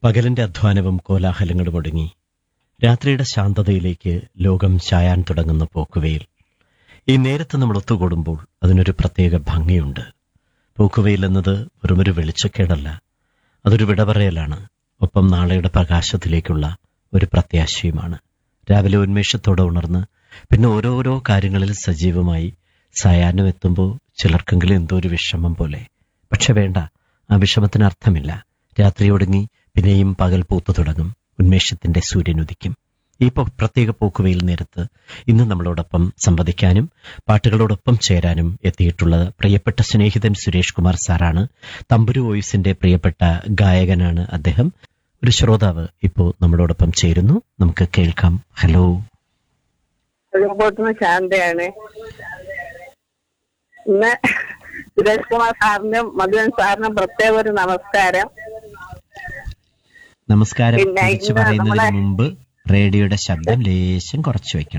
പകലിന്റെ അധ്വാനവും കോലാഹലങ്ങളും ഒടുങ്ങി രാത്രിയുടെ ശാന്തതയിലേക്ക് ലോകം ചായാൻ തുടങ്ങുന്ന പോക്കുവയിൽ ഈ നേരത്ത് നമ്മൾ ഒത്തുകൂടുമ്പോൾ അതിനൊരു പ്രത്യേക ഭംഗിയുണ്ട് പോക്കുവയിൽ എന്നത് വെറുമൊരു വെളിച്ചക്കേടല്ല അതൊരു വിട പറയലാണ് ഒപ്പം നാളെയുടെ പ്രകാശത്തിലേക്കുള്ള ഒരു പ്രത്യാശയുമാണ് രാവിലെ ഉന്മേഷത്തോടെ ഉണർന്ന് പിന്നെ ഓരോരോ കാര്യങ്ങളിൽ സജീവമായി സായാഹ്നം എത്തുമ്പോൾ ചിലർക്കെങ്കിലും എന്തോ ഒരു വിഷമം പോലെ പക്ഷെ വേണ്ട ആ വിഷമത്തിന് അർത്ഥമില്ല രാത്രി ഒടുങ്ങി പിന്നെയും പകൽ പൂത്തു തുടങ്ങും ഉന്മേഷത്തിന്റെ സൂര്യൻ ഉദിക്കും ഈ പോ- പ്രത്യേക പോക്കുവയിൽ നേരത്ത് ഇന്ന് നമ്മളോടൊപ്പം സംവദിക്കാനും പാട്ടുകളോടൊപ്പം ചേരാനും എത്തിയിട്ടുള്ള പ്രിയപ്പെട്ട സ്നേഹിതൻ സുരേഷ് കുമാർ സാറാണ് തമ്പുരു വോയിസിന്റെ പ്രിയപ്പെട്ട ഗായകനാണ് അദ്ദേഹം ഒരു ശ്രോതാവ് ഇപ്പോ നമ്മളോടൊപ്പം ചേരുന്നു നമുക്ക് കേൾക്കാം ഹലോ റിപ്പോർട്ടിന് ശാന്തയാണ് ഇന്ന് സുരേഷ് കുമാർ സാറിനും മധുവൻ സാറിനും പ്രത്യേക ഒരു നമസ്കാരം നമസ്കാരം പിന്നെ തിരിച്ചു ഇന്ന് പറയുന്നതിന് നമ്മളെ- മുമ്പ് റേഡിയോയുടെ ശബ്ദം ലേശം കുറച്ചു വെക്കണം